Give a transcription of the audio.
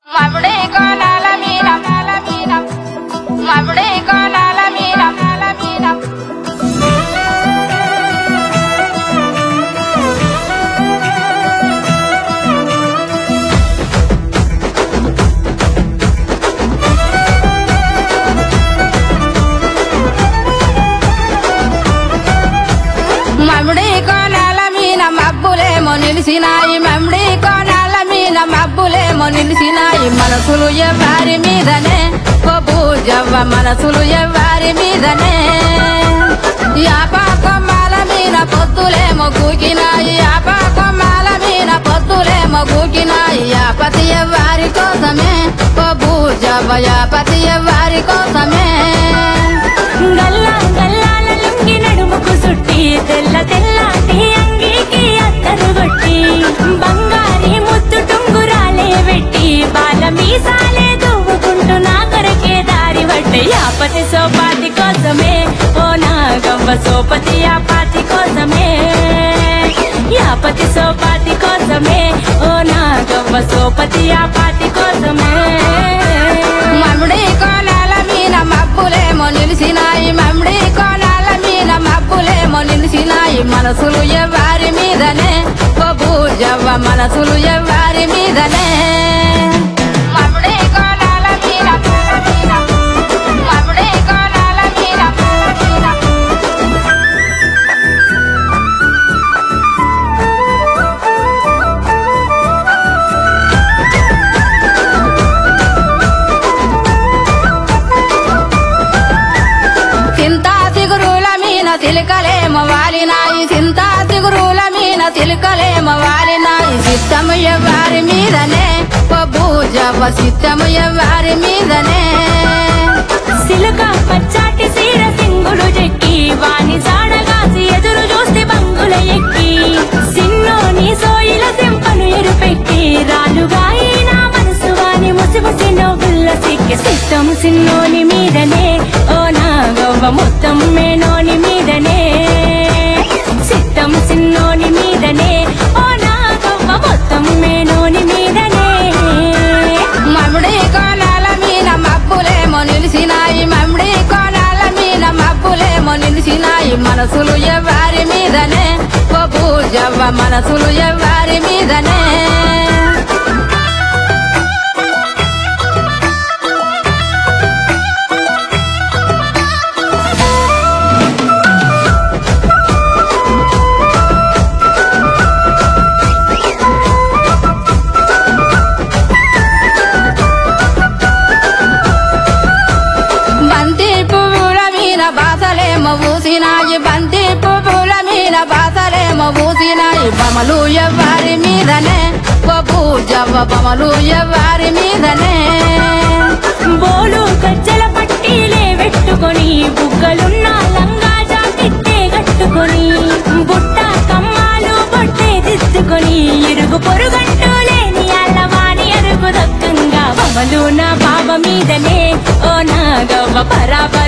మబుడే కోనాల మీద నాల మీద మబుడే కోనాల మీద నాల మీద మమ్మిడి కోనాల మీద మబ్బులేమో నిలిసినాయి మమ్మిడి కోనాల మీద మబ్బులేమో నిలిసినాయి మనసులు ఎవ్వారి మీదనే ఓ పూజవ్వ మనసులు ఎవ్వారి మీదనే యాపా కొమ్మాల మీద పొత్తులేమో కూకినాయి యాపా కొమ్మాల మీద పొత్తులేమో కూకినాయి యాపతి ఎవ్వారి కోసమే ఓ పూజవ్వ యాపతి ఎవ్వారి కోసమే గల్లా గల్లాల లుంగి నడుముకు సుట్టి తెల్ల తెల్లాటి అంగీకి అత్తరు కొట్టి బంగారి ముద్దు టుంగురాలే వెట్టి బాల మీసాలే దువ్వుకుంటూ నా కొరకే దారి పట్టే యాపతి సోపాతి కోసమే ఓ నా గవ్వ సోపతి యాపాతి కోసమే యాపతి సోపాతి కోసమే ఓ నా గవ్వ సోపతి యాపాతి కోసమే మమ్మిడి కోనాల మీద మబ్బులేమో నిలిసినాయి మమ్మిడి కోనాల మీద మబ్బులేమో నిలిసినాయి మనసులు ఎవ్వారి మీదనే ఓ పూజవ్వ మనసులు ఎవ్వారి మీదనే మమ్మిడి కోనాల మీద మమ్మిడి కోనాల మీద చింతా సిగురుల మీన చిలుకలేమ వాలినాయి చింతా సిగురుల మీన చిలుకలేమ వాలినాయి సిద్ధము ఎవ్వారి మీదనే ఓ పూజవ్వ సిద్ధము ఎవ్వారి మీదనే సిలుక పచ్చాటి సీర సింగులు చెక్కి వాని జాడగాసి ఎదురు చూస్తే బంగుల ఎక్కి సిన్నోని సోయిల సింపను ఎరుపెక్కి రాలుగా నా మనసు వాని ముసిముసి నవ్వుల్ల సిక్కి సిద్ధం సిన్నోని మీదనే ఓ నా గవ్వ మొత్తం మేనోని మీదనే సిద్ధం సిన్నోని మీదనే ఓ నా గవ్వ మొత్తం మేనోని మీదనే మమ్మిడి కోనాల మీద మబ్బులేమో నిలిసినాయి మమ్మిడి కోనాల మీద మబ్బులేమో నిలిసినాయి మనసులు ఎవ్వారి మీదనే ఓ పూజవ్వ మనసులు ఎవ్వారి మీదనే బంతి పువ్వుల మీద బాసలేమో ఊసినాయి బంతి పువ్వుల మీద బాసలేమో ఊసినాయి బమలు ఎవ్వారి మీదనే ఓ పూజవ్వ బమలు ఎవ్వారి మీదనే బోలు గజ్జల పట్టీలే పెట్టుకొని బుగ్గలున్న లంగా జాకెట్టే కట్టుకొని బుట్ట కమ్మాలు బొట్టే దిద్దుకొని ఇరుగు పొరుగంటూ లేని అల్లవాని అరుగు దక్కంగా బొమ్మలు నా బాబ మీదనే ఓ నా గవ్వ పరాబ